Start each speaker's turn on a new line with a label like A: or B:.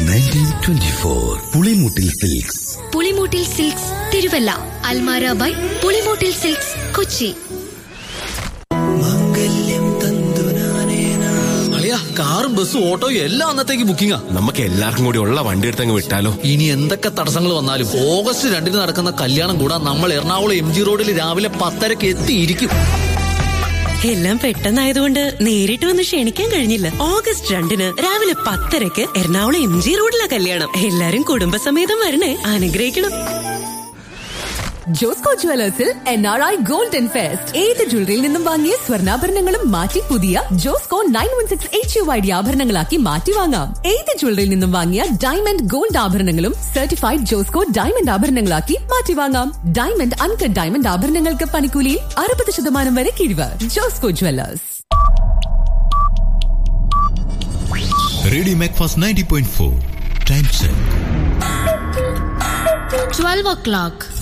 A: nineteen twenty four Pulimoottil silks
B: Pulimoottil silks Thiruvalla Almara by Pulimoottil silks Kochi
C: അളിയാ കാറും ബസ്സും ഓട്ടോയും എല്ലാം അന്നത്തേക്ക് ബുക്കിംഗാ
D: നമുക്ക് എല്ലാവർക്കും കൂടി ഉള്ള വണ്ടി എടുത്തങ്ങ് വിട്ടാലോ
C: ഇനി എന്തൊക്കെ തടസ്സങ്ങൾ വന്നാലും ഓഗസ്റ്റ് രണ്ടിന് നടക്കുന്ന കല്യാണം കൂടാൻ നമ്മൾ എറണാകുളം എം ജി റോഡിൽ രാവിലെ പത്തരക്ക് എത്തിയിരിക്കും
E: എല്ലാം പെട്ടെന്നായതുകൊണ്ട് നേരിട്ട് വന്ന് ക്ഷണിക്കാൻ കഴിഞ്ഞില്ല ഓഗസ്റ്റ് രണ്ടിന് രാവിലെ പത്തരക്ക് എറണാകുളം എം ജി റോഡിലെ കല്യാണം എല്ലാരും കുടുംബസമേതം വരണേ അനുഗ്രഹിക്കണം
F: ജോസ്കോ ജുവലേഴ്സിൽ N R I golden fest ഏത് ജ്വല്ലറിയിൽ നിന്നും വാങ്ങിയ സ്വർണ്ണാഭരണങ്ങളും മാറ്റി പുതിയ Josco nine one six H U I D ആഭരണങ്ങളാക്കി മാറ്റി വാങ്ങാം ഏത് ജ്വല്ലറിയിൽ നിന്നും വാങ്ങിയ ഡയമണ്ട് ഗോൾഡ് ആഭരണങ്ങളും സർട്ടിഫൈഡ് ജോസ്കോ ഡയമണ്ട് ആഭരണങ്ങളാക്കി മാറ്റി വാങ്ങാം ഡയമണ്ട് അൺകട്ട് ഡയമണ്ട് ആഭരണങ്ങൾക്ക് പണിക്കൂലിയിൽ അറുപത് ശതമാനം വരെ കിഴിവ് Josco jewellers
G: radio MACFAST ninety point four time check
B: twelve O clock